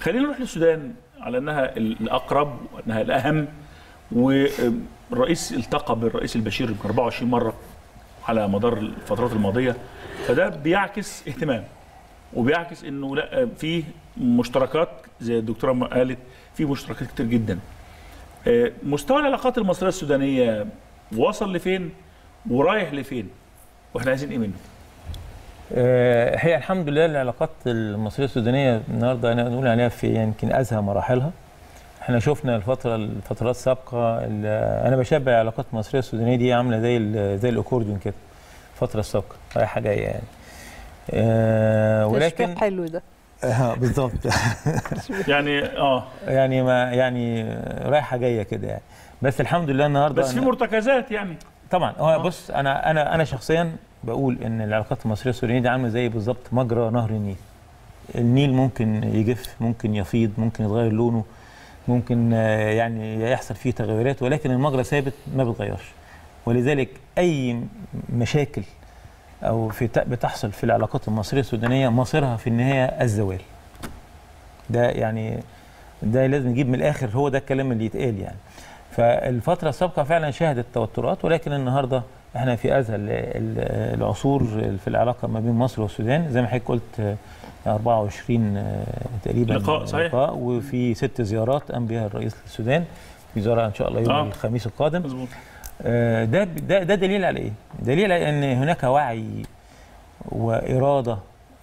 خلينا نروح للسودان على انها الاقرب وانها الاهم والرئيس التقى بالرئيس البشير يمكن 24 مره على مدار الفترات الماضيه فده بيعكس اهتمام وبيعكس انه لا في مشتركات زي الدكتوره ما قالت في مشتركات كتير جدا آه، مستوى العلاقات المصريه السودانيه وصل لفين ورايح لفين واحنا عايزين ايه منه آه، هي الحمد لله العلاقات المصريه السودانيه النهارده انا نقول عليها في يمكن ازهى مراحلها احنا شفنا الفتره الفترات السابقه ال- انا بشبه العلاقات المصريه السودانيه دي عامله زي ال- زي الاكورديون كده الفتره السابقه رايحه جايه يعني آه ولكن ولكن حلو ده اه بالظبط يعني اه يعني ما يعني رايحه جايه كده يعني بس الحمد لله النهارده بس في أنا- مرتكزات يعني طبعا هو بص انا انا انا شخصيا بقول ان العلاقات المصريه السوريه دي عامله زي بالظبط مجرى نهر النيل النيل ممكن يجف ممكن يفيض ممكن يتغير لونه ممكن آه، يعني يحصل فيه تغيرات ولكن المجرى ثابت ما بيتغيرش ولذلك اي مشاكل او في ت- بتحصل في العلاقات المصريه السودانيه مصيرها في النهايه الزوال ده يعني ده لازم نجيب من الاخر هو ده الكلام اللي يتقال يعني فالفترة السابقة فعلا شهدت توترات ولكن النهارده احنا في ازهى ال- ال- العصور في العلاقة ما بين مصر والسودان زي ما حضرتك قلت آه، 24 آه، تقريبا لقاء، صحيح. لقاء وفي ست زيارات قام بها الرئيس للسودان في زيارة ان شاء الله يوم آه. الخميس القادم مظبوط آه، ده ده ده دليل على ايه؟ دليل على ان هناك وعي واراده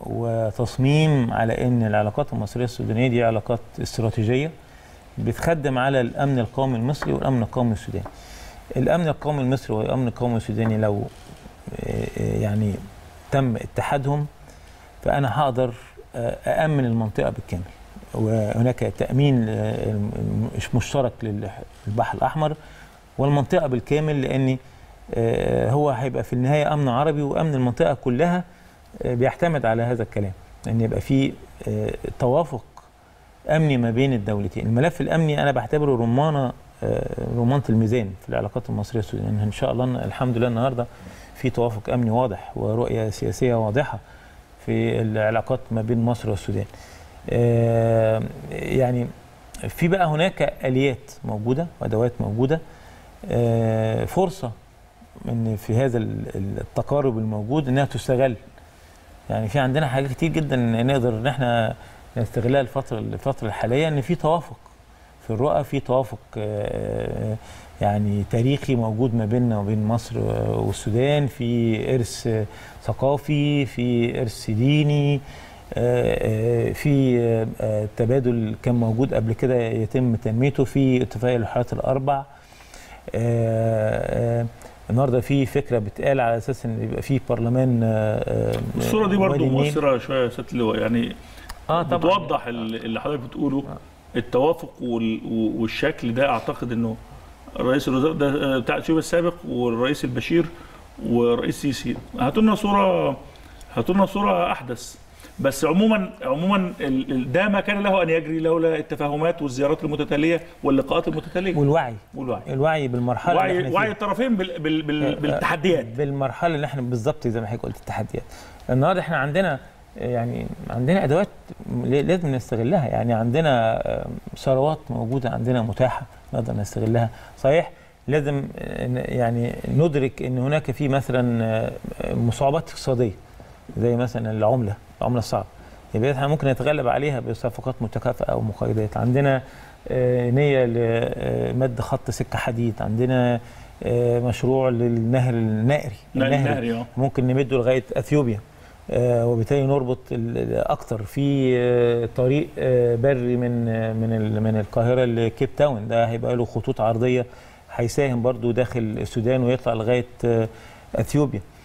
وتصميم على ان العلاقات المصريه السودانيه دي علاقات استراتيجيه بتخدم على الامن القومي المصري والامن القومي السوداني. الامن القومي المصري والامن القومي السوداني لو آه، آه، يعني تم اتحادهم فانا هقدر آه، أأمن المنطقة بالكامل وهناك تأمين آه، مش مشترك للبحر الأحمر والمنطقة بالكامل لأن آه، هو هيبقى في النهاية أمن عربي وأمن المنطقة كلها آه، بيعتمد على هذا الكلام أن يبقى في آه، توافق أمني ما بين الدولتين الملف الأمني أنا بعتبره رمانة آه، رمانة الميزان في العلاقات المصرية السودانية إن شاء الله الحمد لله النهاردة في توافق أمني واضح ورؤية سياسية واضحة في العلاقات ما بين مصر والسودان آه، يعني في بقى هناك آليات موجودة وأدوات موجودة آه، فرصة ان في هذا ال- ال- التقارب الموجود انها تستغل يعني في عندنا حاجات كتير جدا نقدر ان احنا نستغلها الفتره الفتره الحاليه ان في توافق في الرؤى في توافق آه، يعني تاريخي موجود ما بيننا وبين مصر والسودان في ارث آه، ثقافي في ارث ديني آه، آه، في آه، آه، تبادل كان موجود قبل كده يتم تنميته في اتفاقيه الوحدات الاربع آه، آه، النهارده في فكره بتقال على اساس ان يبقى في برلمان آه، آه، الصوره دي برضو وادي النيل. مؤثره شويه يا ست اللواء يعني اه طبعا بتوضح ال- اللي حضرتك بتقوله التوافق وال- و- والشكل ده اعتقد انه رئيس الوزراء ده آه، بتاع اثيوبيا السابق والرئيس البشير والرئيس سيسي هاتوا لنا صوره هاتوا لنا صوره احدث بس عموما عموما ال- ال- ده ما كان له ان يجري لولا التفاهمات والزيارات المتتاليه واللقاءات المتتاليه والوعي والوعي الوعي بالمرحله اللي وعي احنا وعي فيها. الطرفين بال بال بال بالتحديات بالمرحله اللي احنا بالظبط زي ما حضرتك قلت التحديات النهارده احنا عندنا يعني عندنا ادوات لازم نستغلها يعني عندنا آه، ثروات موجوده عندنا متاحه نقدر نستغلها صحيح لازم آه، ن- يعني ندرك ان هناك في مثلا آه، مصعوبات اقتصاديه زي مثلا العمله العمله الصعبه يبقى احنا ممكن نتغلب عليها بصفقات متكافئه او مقايضات عندنا آه، نيه لمد خط سكه حديد عندنا آه، مشروع للنهر النائري لا النهري اه ممكن نمده لغايه اثيوبيا آه، وبالتالي نربط ال- ال- اكتر في آه، طريق آه، بري من آه، من ال- من القاهره لكيب تاون ده هيبقى له خطوط عرضيه هيساهم برضو داخل السودان ويطلع لغايه آه، اثيوبيا